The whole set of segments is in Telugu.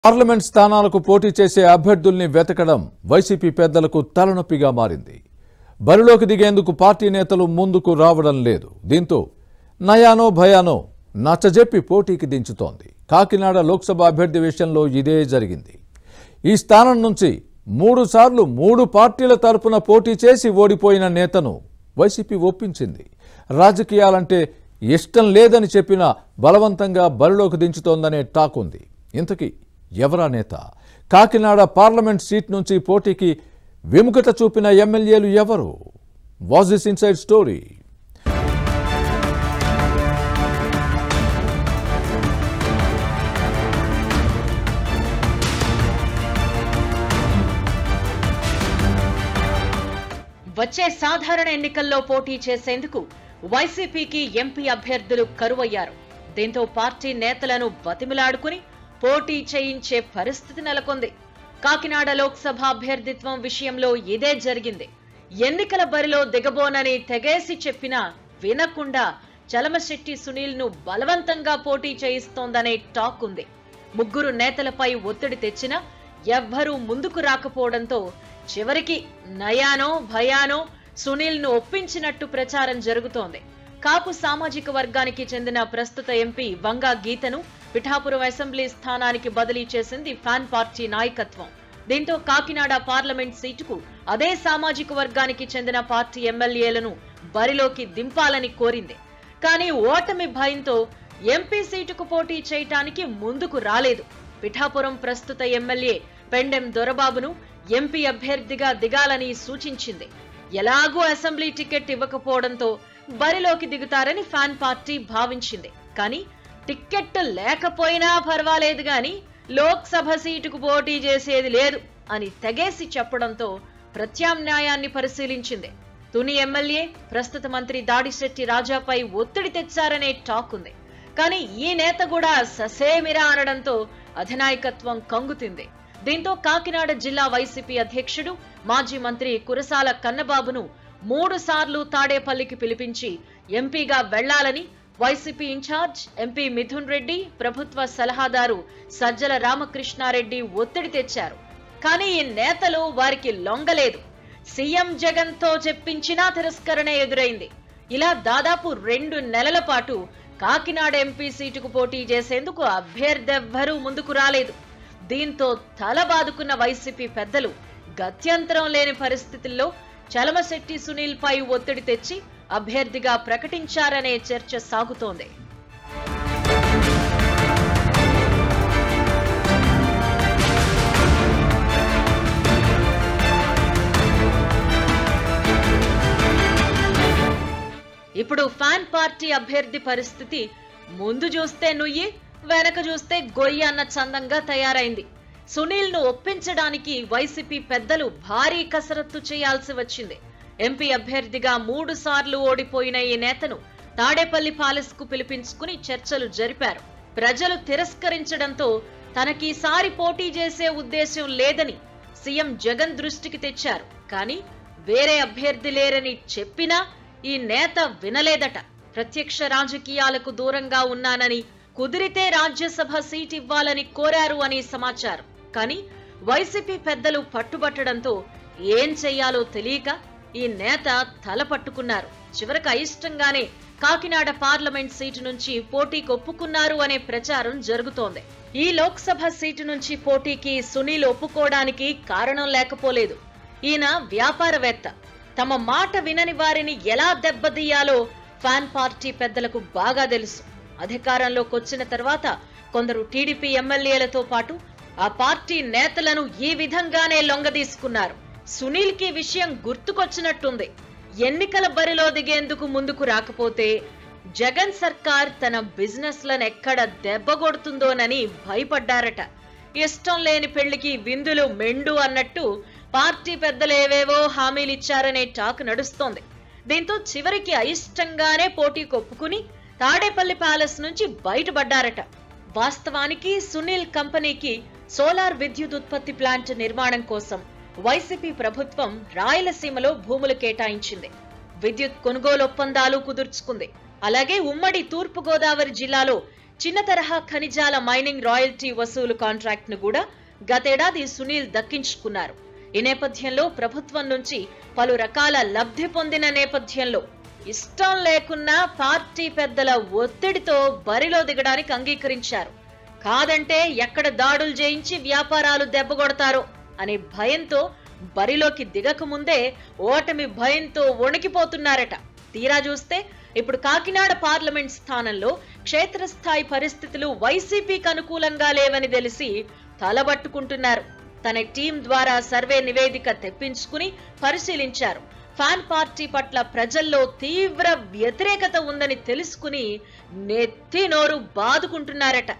పార్లమెంట్ స్థానాలకు పోటీ చేసే అభ్యర్థుల్ని వెతకడం వైసీపీ పెద్దలకు తలనొప్పిగా మారింది బరిలోకి దిగేందుకు పార్టీ నేతలు ముందుకు రావడం లేదు దీంతో నయానో భయానో నచ్చజెప్పి పోటీకి దించుతోంది కాకినాడ లోక్సభ అభ్యర్థి విషయంలో ఇదే జరిగింది ఈ స్థానం నుంచి మూడు సార్లు మూడు పార్టీల తరపున పోటీ చేసి ఓడిపోయిన నేతను వైసీపీ ఒప్పించింది రాజకీయాలంటే ఇష్టం లేదని చెప్పినా బలవంతంగా బరిలోకి దించుతోందనే టాక్ ఉంది ఇంతకీ ఎవరా నేత కాకినాడ పార్లమెంట్ సీట్ నుంచి పోటీకి విముఖత చూపిన ఎమ్మెల్యేలు ఎవరు వాజ్ దిస్ ఇన్సైడ్ స్టోరీ వచ్చే సాధారణ ఎన్నికల్లో పోటీ చేసేందుకు వైసీపీకి ఎంపీ అభ్యర్థులు కరువయ్యారు దీంతో పార్టీ నేతలను బతిమిలాడుకుని పోటీ చేయించే పరిస్థితి నెలకొంది కాకినాడ లోక్సభ అభ్యర్థిత్వం విషయంలో ఇదే జరిగింది ఎన్నికల బరిలో దిగబోనని తెగేసి చెప్పినా వినకుండా చలమశెట్టి సునీల్ ను బలవంతంగా పోటీ చేయిస్తోందనే టాక్ ఉంది ముగ్గురు నేతలపై ఒత్తిడి తెచ్చినా ఎవ్వరూ ముందుకు రాకపోవడంతో చివరికి నయానో భయానో సునీల్ ను ఒప్పించినట్టు ప్రచారం జరుగుతోంది కాపు సామాజిక వర్గానికి చెందిన ప్రస్తుత ఎంపీ వంగా గీతను పిఠాపురం అసెంబ్లీ స్థానానికి బదిలీ చేసింది ఫ్యాన్ పార్టీ నాయకత్వం దీంతో కాకినాడ పార్లమెంట్ సీటుకు అదే సామాజిక వర్గానికి చెందిన పార్టీ ఎమ్మెల్యేలను బరిలోకి దింపాలని కోరింది కానీ ఓటమి భయంతో ఎంపీ సీటుకు పోటీ చేయటానికి ముందుకు రాలేదు పిఠాపురం ప్రస్తుత ఎమ్మెల్యే పెండెం దొరబాబును ఎంపీ అభ్యర్థిగా దిగాలని సూచించింది ఎలాగూ అసెంబ్లీ టికెట్ ఇవ్వకపోవడంతో బరిలోకి దిగుతారని ఫ్యాన్ పార్టీ భావించింది కానీ టిక్కెట్ లేకపోయినా పర్వాలేదు గాని లోక్సభ సీటుకు పోటీ చేసేది లేదు అని తెగేసి చెప్పడంతో ప్రత్యామ్నాయాన్ని పరిశీలించింది తుని ఎమ్మెల్యే ప్రస్తుత మంత్రి దాడిశెట్టి రాజాపై ఒత్తిడి తెచ్చారనే టాక్ ఉంది కానీ ఈ నేత కూడా ససేమిరా అనడంతో అధినాయకత్వం కంగుతింది దీంతో కాకినాడ జిల్లా వైసీపీ అధ్యక్షుడు మాజీ మంత్రి కురసాల కన్నబాబును మూడు సార్లు తాడేపల్లికి పిలిపించి ఎంపీగా వెళ్లాలని వైసీపీ ఇన్ఛార్జ్ ఎంపీ మిథున్ రెడ్డి ప్రభుత్వ సలహాదారు సజ్జల రామకృష్ణారెడ్డి ఒత్తిడి తెచ్చారు కానీ ఈ నేతలు వారికి లొంగలేదు సీఎం జగన్ తో చెప్పించినా తిరస్కరణే ఎదురైంది ఇలా దాదాపు రెండు నెలల పాటు కాకినాడ ఎంపీ సీటుకు పోటీ చేసేందుకు అభ్యర్థెవ్వరూ ముందుకు రాలేదు దీంతో తల బాదుకున్న వైసీపీ పెద్దలు గత్యంతరం లేని పరిస్థితుల్లో చలమశెట్టి సునీల్ పై ఒత్తిడి తెచ్చి అభ్యర్థిగా ప్రకటించారనే చర్చ సాగుతోంది ఇప్పుడు ఫ్యాన్ పార్టీ అభ్యర్థి పరిస్థితి ముందు చూస్తే నుయ్యి వెనక చూస్తే గొయ్యి అన్న చందంగా తయారైంది సునీల్ ను ఒప్పించడానికి వైసీపీ పెద్దలు భారీ కసరత్తు చేయాల్సి వచ్చింది ఎంపీ అభ్యర్థిగా మూడు సార్లు ఓడిపోయిన ఈ నేతను తాడేపల్లి పాలెస్ కు పిలిపించుకుని చర్చలు జరిపారు ప్రజలు తిరస్కరించడంతో తనకీసారి పోటీ చేసే ఉద్దేశం లేదని సీఎం జగన్ దృష్టికి తెచ్చారు కానీ వేరే అభ్యర్థి లేరని చెప్పినా ఈ నేత వినలేదట ప్రత్యక్ష రాజకీయాలకు దూరంగా ఉన్నానని కుదిరితే రాజ్యసభ సీట్ ఇవ్వాలని కోరారు అని సమాచారం కానీ వైసీపీ పెద్దలు పట్టుబట్టడంతో ఏం చెయ్యాలో తెలియక ఈ నేత తల పట్టుకున్నారు చివరకు అయిష్టంగానే కాకినాడ పార్లమెంట్ సీటు నుంచి పోటీకి ఒప్పుకున్నారు అనే ప్రచారం జరుగుతోంది ఈ లోక్సభ సీటు నుంచి పోటీకి సునీల్ ఒప్పుకోవడానికి కారణం లేకపోలేదు ఈయన వ్యాపారవేత్త తమ మాట వినని వారిని ఎలా దెబ్బతీయాలో ఫ్యాన్ పార్టీ పెద్దలకు బాగా తెలుసు అధికారంలోకి వచ్చిన తర్వాత కొందరు టీడీపీ ఎమ్మెల్యేలతో పాటు ఆ పార్టీ నేతలను ఈ విధంగానే లొంగదీసుకున్నారు సునీల్ కి విషయం గుర్తుకొచ్చినట్టుంది ఎన్నికల బరిలో దిగేందుకు ముందుకు రాకపోతే జగన్ సర్కార్ తన బిజినెస్ లను ఎక్కడ దెబ్బగొడుతుందోనని భయపడ్డారట ఇష్టం లేని పెళ్లికి విందులు మెండు అన్నట్టు పార్టీ పెద్దలు ఏవేవో హామీలిచ్చారనే టాక్ నడుస్తోంది దీంతో చివరికి అయిష్టంగానే పోటీకి ఒప్పుకుని తాడేపల్లి ప్యాలెస్ నుంచి బయటపడ్డారట వాస్తవానికి సునీల్ కంపెనీకి సోలార్ విద్యుత్ ఉత్పత్తి ప్లాంట్ నిర్మాణం కోసం వైసీపీ ప్రభుత్వం రాయలసీమలో భూములు కేటాయించింది విద్యుత్ కొనుగోలు ఒప్పందాలు కుదుర్చుకుంది అలాగే ఉమ్మడి తూర్పు గోదావరి జిల్లాలో చిన్న తరహా ఖనిజాల మైనింగ్ రాయల్టీ వసూలు కాంట్రాక్ట్ ను కూడా గతేడాది సునీల్ దక్కించుకున్నారు ఈ నేపథ్యంలో ప్రభుత్వం నుంచి పలు రకాల లబ్ధి పొందిన నేపథ్యంలో ఇష్టం లేకున్నా పార్టీ పెద్దల ఒత్తిడితో బరిలో దిగడానికి అంగీకరించారు కాదంటే ఎక్కడ దాడులు చేయించి వ్యాపారాలు దెబ్బగొడతారో అనే భయంతో బరిలోకి దిగక ముందే ఓటమి భయంతో వణికిపోతున్నారట తీరా చూస్తే ఇప్పుడు కాకినాడ పార్లమెంట్ స్థానంలో క్షేత్రస్థాయి పరిస్థితులు వైసీపీకి అనుకూలంగా లేవని తెలిసి తలబట్టుకుంటున్నారు తన టీం ద్వారా సర్వే నివేదిక తెప్పించుకుని పరిశీలించారు ఫ్యాన్ పార్టీ పట్ల ప్రజల్లో తీవ్ర వ్యతిరేకత ఉందని తెలుసుకుని నెత్తి నోరు బాదుకుంటున్నారట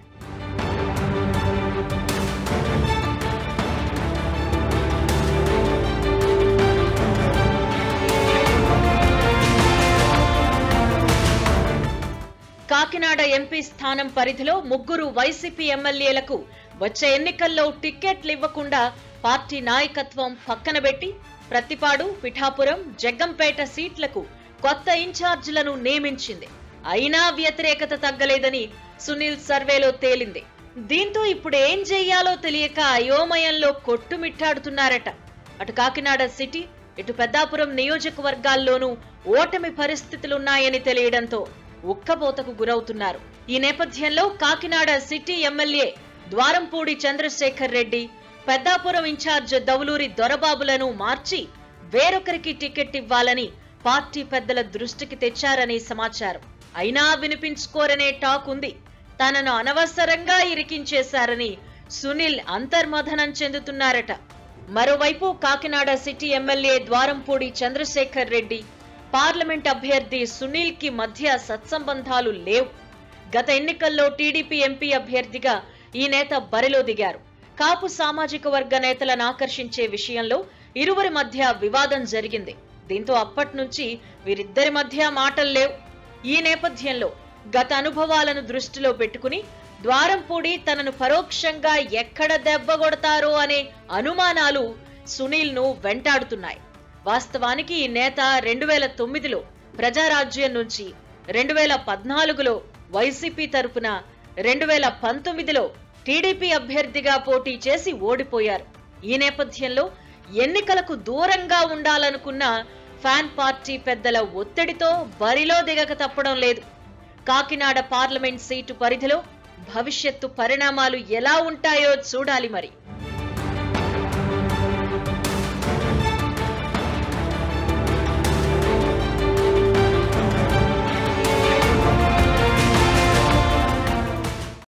కాకినాడ ఎంపీ స్థానం పరిధిలో ముగ్గురు వైసీపీ ఎమ్మెల్యేలకు వచ్చే ఎన్నికల్లో టిక్కెట్లు ఇవ్వకుండా పార్టీ నాయకత్వం పక్కన పెట్టి ప్రతిపాడు పిఠాపురం జగ్గంపేట సీట్లకు కొత్త ఇన్ఛార్జీలను నియమించింది అయినా వ్యతిరేకత తగ్గలేదని సునీల్ సర్వేలో తేలింది దీంతో ఇప్పుడు ఏం చెయ్యాలో తెలియక అయోమయంలో కొట్టుమిట్టాడుతున్నారట అటు కాకినాడ సిటీ ఇటు పెద్దాపురం నియోజకవర్గాల్లోనూ ఓటమి పరిస్థితులున్నాయని తెలియడంతో ఉక్కబోతకు గురవుతున్నారు ఈ నేపథ్యంలో Kakinada city MLA Dwarampudi Chandrasekhar Reddy Peddapuram in charge Dowluri దొరబాబులను మార్చి వేరొకరికి టికెట్ ఇవ్వాలని పార్టీ పెద్దల దృష్టికి తెచ్చారని సమాచారం అయినా వినిపించుకోరనే టాక్ ఉంది తనను అనవసరంగా ఇరికించేశారని సునీల్ అంతర్మథనం చెందుతున్నారట మరోవైపు Kakinada city MLA Dwarampudi Chandrasekhar Reddy parliament అభ్యర్థి సునీల్ కి మధ్య సత్సంబంధాలు లేవు గత ఎన్నికల్లో టీడీపీ ఎంపీ అభ్యర్థిగా ఈ నేత బరిలో దిగారు కాపు సామాజిక వర్గ నేతలను ఆకర్షించే విషయంలో ఇరువురి మధ్య వివాదం జరిగింది దీంతో అప్పటి నుంచి వీరిద్దరి మధ్య మాటలు లేవు ఈ నేపథ్యంలో గత అనుభవాలను దృష్టిలో పెట్టుకుని ద్వారంపూడి తనను పరోక్షంగా ఎక్కడ దెబ్బగొడతారో అనే అనుమానాలు సునీల్ ను వెంటాడుతున్నాయి వాస్తవానికి ఈ నేత రెండు వేల తొమ్మిదిలో ప్రజారాజ్యం నుంచి రెండు వేల పద్నాలుగులో వైసీపీ తరపున రెండు వేల పంతొమ్మిదిలో టీడీపీ అభ్యర్థిగా పోటీ చేసి ఓడిపోయారు ఈ నేపథ్యంలో ఎన్నికలకు దూరంగా ఉండాలనుకున్న ఫ్యాన్ పార్టీ పెద్దల ఒత్తిడితో బరిలో దిగక తప్పడం లేదు కాకినాడ పార్లమెంట్ సీటు పరిధిలో భవిష్యత్తు పరిణామాలు ఎలా ఉంటాయో చూడాలి మరి